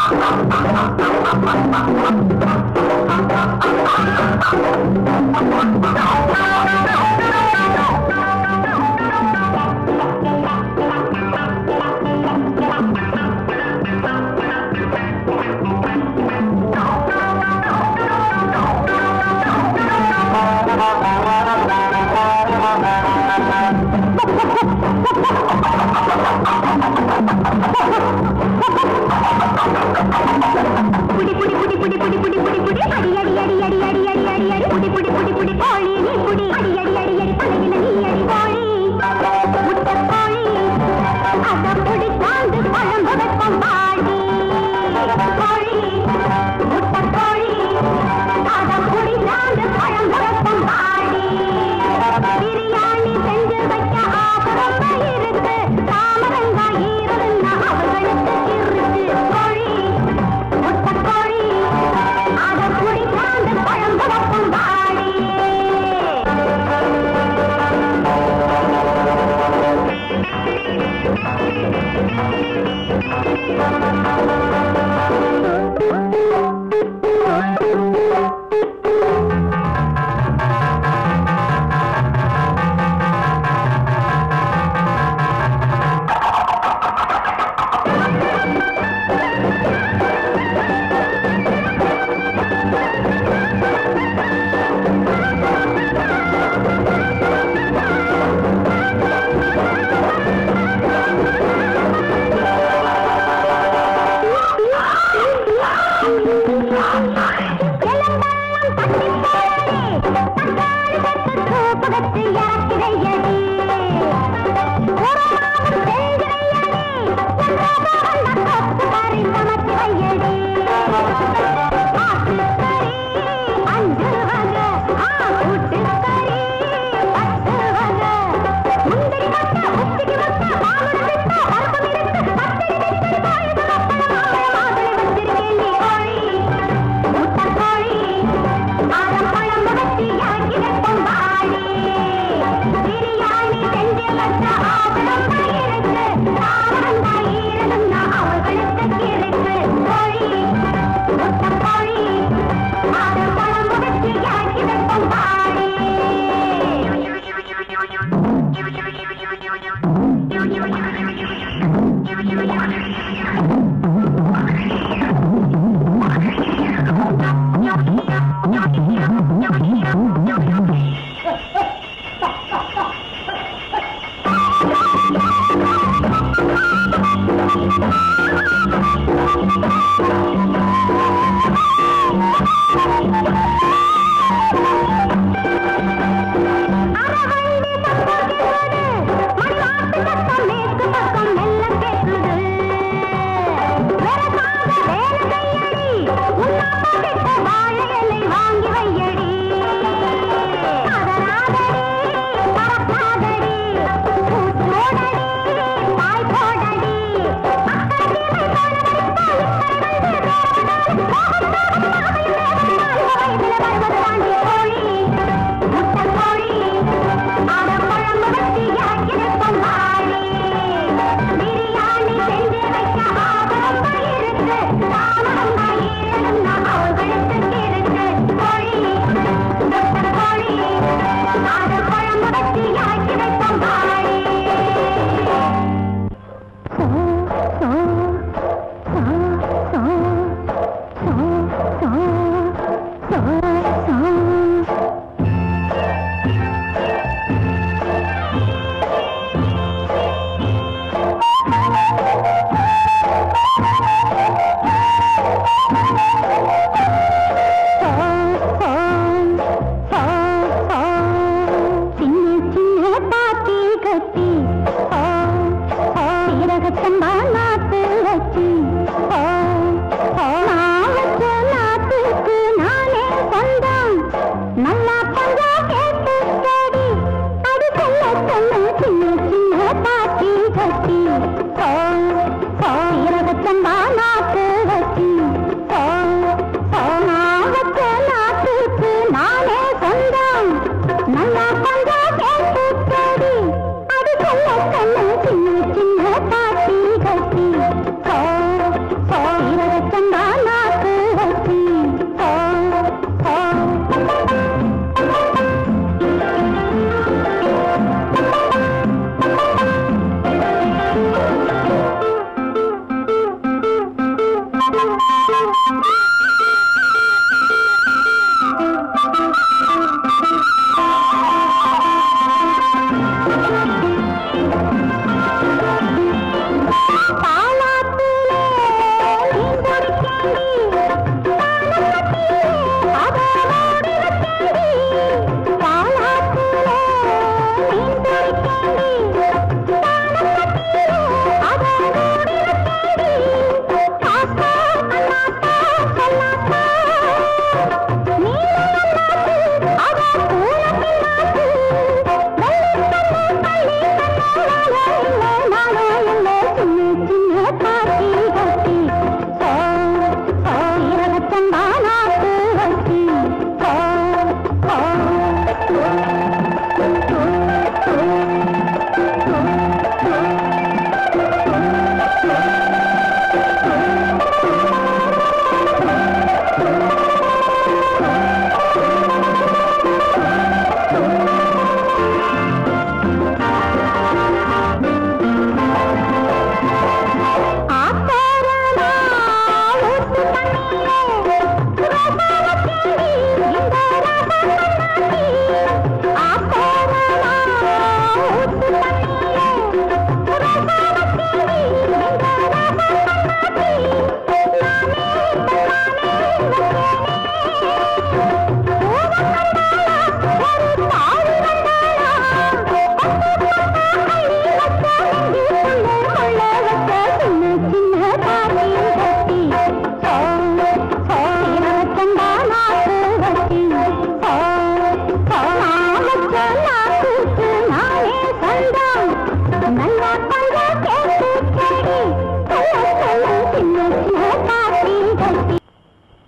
புடி புடி புடி புடி புடி புடி புடி புடி அடி அடி அடி அடி அடி அடி அடி அடி புடி புடி புடி புடி கோழி நீ புடி அடி அடி அடி அடி தலையில நீ அடி கோழி முட்டை கோழி அத புடி சாந்து குழம்பு வைப்போம் பாடி கோழி முட்டை கோழி அத புடி சாந்து குழம்பு வைப்போம் பாடி பிரியாணி செஞ்சு வைக்க ஆபரமா இருக்கு தாமரங்காய் ஈரல்னா அவர்களுக்கு இருக்கு கோழி முட்டைக்கோழி அத புடி சாந்து குழம்பு வைப்போம் பாடி எலம்பெல்லாம் தட்டி போயடி தக்காளி வெட்டு சூப்பு வச்சு இறக்கி வையடி உருமாவும் செஞ்சு வையடி எங்கேதோ வந்த கொத்து கறி சமைச்சு வையடி ஆட்டுக்கறி அஞ்சு வகை ஆ கூட்டுக்கறி பத்து வகை முந்திரி கொட்டை உச்சிக்கு முட்டை மாவுட விட்டை பருப்பு மிருத்து பச்சடி வெச்சடி பாயுது அப்பளம் மாம்பழம் மாதுளை வச்சிருக்கேன் கோழி முட்டை கோழி அத குழம்பு வச்சு இறக்கி வைப்போம் வாடி பிரியாணி செஞ்சு வச்ச ஆவலம் இருக்கு தாவரங்காய் ஈரலும்னா அவர்களுக்கு இருக்கு கோழி முட்டை கோழி அத குழம்பு வச்சு இறக்கி வைப்போம் வாடி அரவண்டி சத்தம் கேக்குது மணிவாட்டு சத்தம் மேற்கு பக்கம் மெல்ல கேக்குது வெறசாத வேலை கையடி உன்னப்பா கிட்ட வாழை இலை வாங்கி வையடி அதராதடி பறக்காதடி பூச்சோடடி பாய் போடடி மக்கள் கீழே போனவருக்கு இத்தனை வந்து வயதில் வருவது வாங்கி கோழி முட்டை கோழி அத குழம்பு வச்சு இறக்கி வைப்போம் வாடி பிரியாணி செஞ்சு வைக்க ஆபரமா இருக்கு தாமரங்காய் ஈரலும்னா அவர்களுக்கு இருக்கு கோழி முட்டை கோழி அத குழம்பு வச்சு இறக்கி வைப்போம் வாடி சோ சோ சோ சோ சோ சோ சோ சோ சின்ன சின்ன பாத்தி கட்டி சீரகத்தம்பா நாத்து வச்சு நான் வச்ச நாத்துக்கு நானே சொந்தம் நல்லா கொஞ்சம் கேட்டு கடி அடி சொல்ல சொன்ன சின்ன சின்ன பாத்தி கட்டி சீரகத்தம்பா நாத்து வச்சு நான் வச்ச நாத்துக்கு நானே சொந்தம் நல்லா கொஞ்சம் கேட்டு கடி அடி சொல்ல சொன்ன சின்ன சின்ன பாட்டி கட்டி சீரகத்தம்பா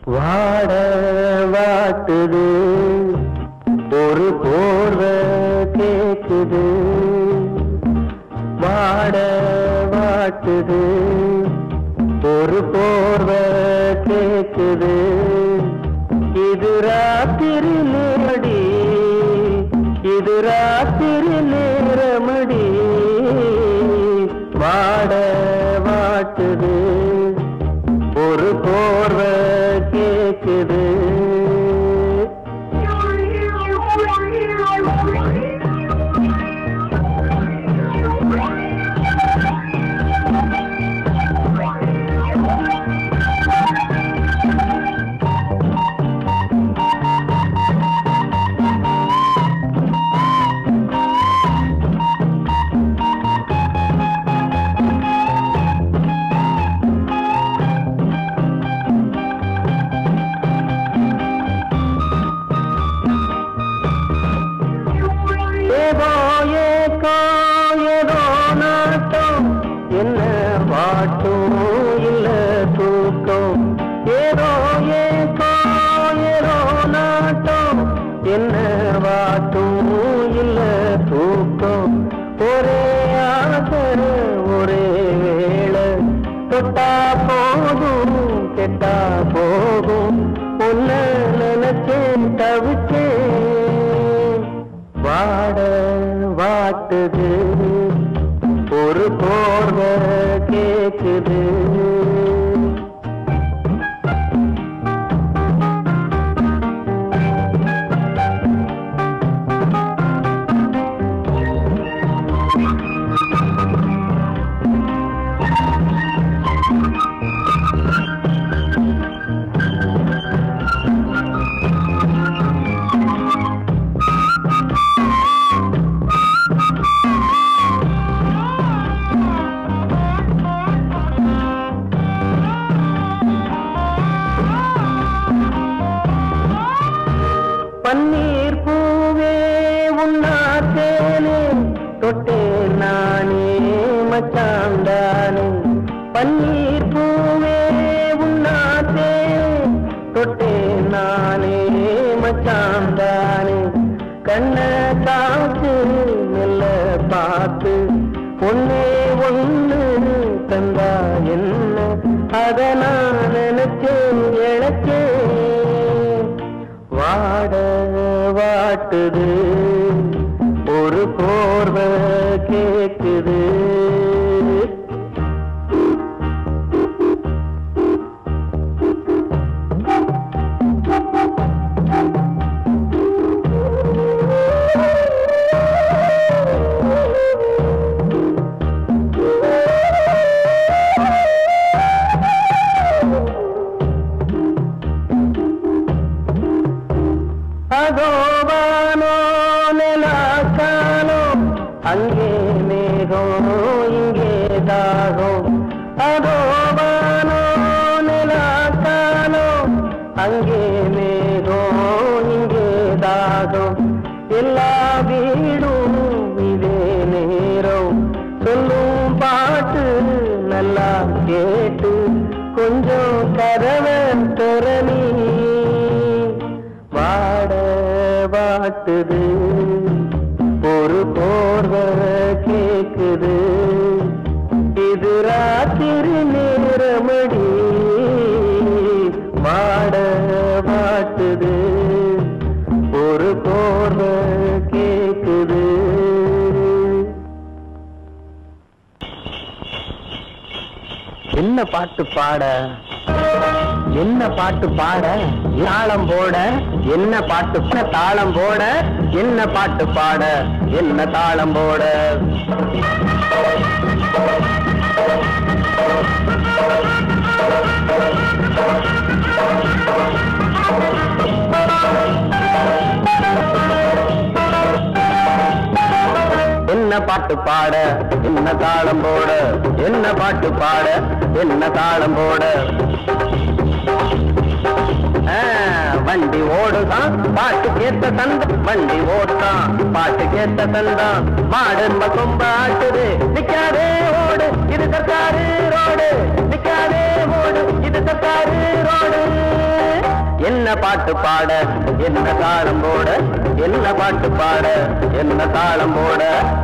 வாட வாட்டுது ஒரு போர்வ கேக்குது வாட வாட்டுது ஒரு போர்வ கேக்குது இது ராத்திரி நேரடி இது ராத்திரி நேரமடி வாட வாட்டுது ஒரு போர்வ கேக்குது ஏதோ ஏக்கோ ஏதோ நாட்டம் என்ன பாட்டும் இல்ல தூக்கம் ஏதோ ஏக்கோ ஏதோ நாட்டம் என்ன பாட்டும் இல்ல தூக்கம் ஒரே ஆசை ஒரே வேளை தொட்டா போதும் கெட்டா போகும் உன்ன நினைச்சேன் தவிச்சேன் வாட வாட்டுது ஒரு போர்வ கேக்குது பன்னீர் பூவே உன்னாத்தேனே தொட்டே நானே மச்சாண்டானே பன்னீர் பூவே உன்னாத்தே தொட்டே நானே மச்சாண்டானே கண்ண காத்து மெல்ல பார்த்து ஒன்னே ஒண்ணு தந்தா என்ன அத நான் நினைச்சேன் இழைச்சேன் வாட வாட்டுது ஒரு போர்வ கேக்குது அதோ வானோ நிலாக்கானோ அங்கே மேகம் இங்கே தாகம் அதோ வானோ நிலாக்கானோ அங்கே மேகம் இங்கே தாகம் எல்லா வீடும் இதே நேரம் சொல்லும் பாட்டு நல்லா கேட்டு கொஞ்சம் கதவை திறனி வாட வாட்டுது ஒரு போர்வ கேக்குது இது ராத்திரி நேரமடி வாட வாட்டுது ஒரு போர்வ கேக்குது என்ன பாட்டு பாட என்ன பாட்டு பாட தாளம் போட என்ன பாட்டு பா- தாளம் போட என்ன பாட்டு பாட என்ன தாளம் போட என்ன பாட்டு பாட என்ன தாளம் போட என்ன பாட்டு பாட என்ன தாளம் போட ஆ, வண்டி ஓடுதான் பாட்டு கேட்ட தந்த வண்டி ஓடுதான் பாட்டு கேட்ட தந்தான் மாடு கொம்ப ஆட்டுது நிக்காதே ஓடு இது சர்க்காரு ரோடு நிக்காதே ஓடு இது சர்க்காரு ரோடு பாட்டு பாட என்ன தாளம் போட என்ன பாட்டு பாட என்ன தாளம் போட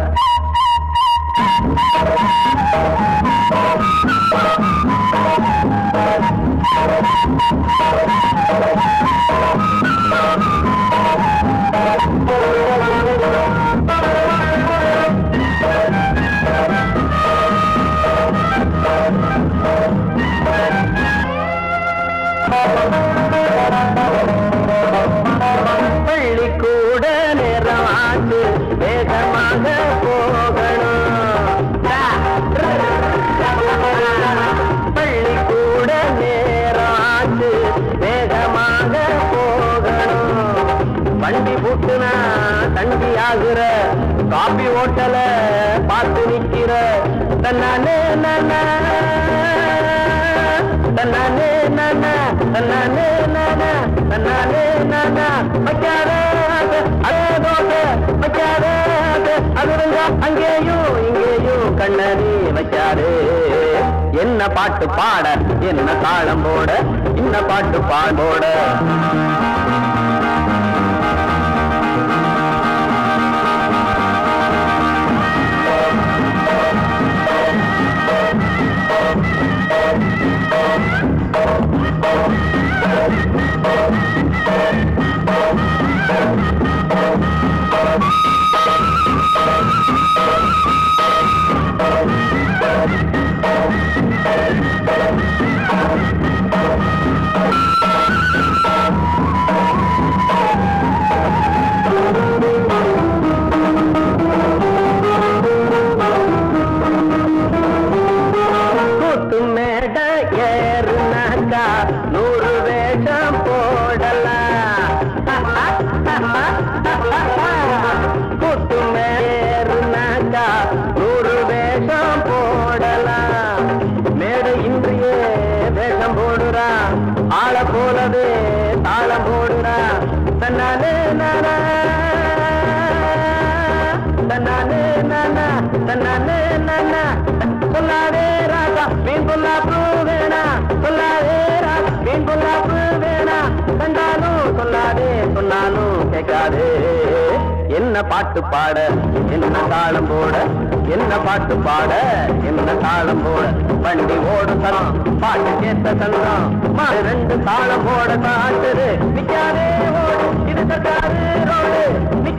பள்ளிக்கூட நேரம் ஆண்டு வேகமாக போகணும் பள்ளிக்கூட நேரம் ஆண்டு வேகமாக போகணும் வண்டி புட்டுனா தண்டி ஆகுற காபி ஓட்டல பார்த்து நிக்கிற தன்னானே நானா தன்னானே நானா தன்னானே நானா தன்னானே நானா வைக்காத அதே தோசை வைக்காத அது இருந்தா அங்கேயும் இங்கேயும் கண்ணனி வைக்காதே என்ன பாட்டு பாட என்ன தாளம் போட என்ன பாட்டு பாடோட கூத்து மேட ஏறுனாக்கா நூறு வேஷம் போடலாம் கூத்து மேறுனாக்கா நூறு வேஷம் போடலாம் மேடை இன்றியே வேஷம் போடுறா ஆள போலவே தாளம் போடுறா தன்னாலே நானா தன்னாலே நானா தன்னாலே நானா சொல்லாதே ராஜா மீன் பொல்லாப்பு வேணா சொல்லாதே ராஜா மீன் பொல்லாப்பு வேணா கண்டாலும் சொல்லாதே சொன்னாலும் கேட்காதே என்ன பாட்டு பாட என்ன தாளம் போட என்ன பாட்டு பாட என்ன தாளம் போட வண்டி ஓடு தரம் பாட்டு கேட்ட தந்தம் மாடு ரெண்டு தாளம் போட காட்டுது நிக்காதே ஓடு இது சர்க்காரு ரோடு நிக்க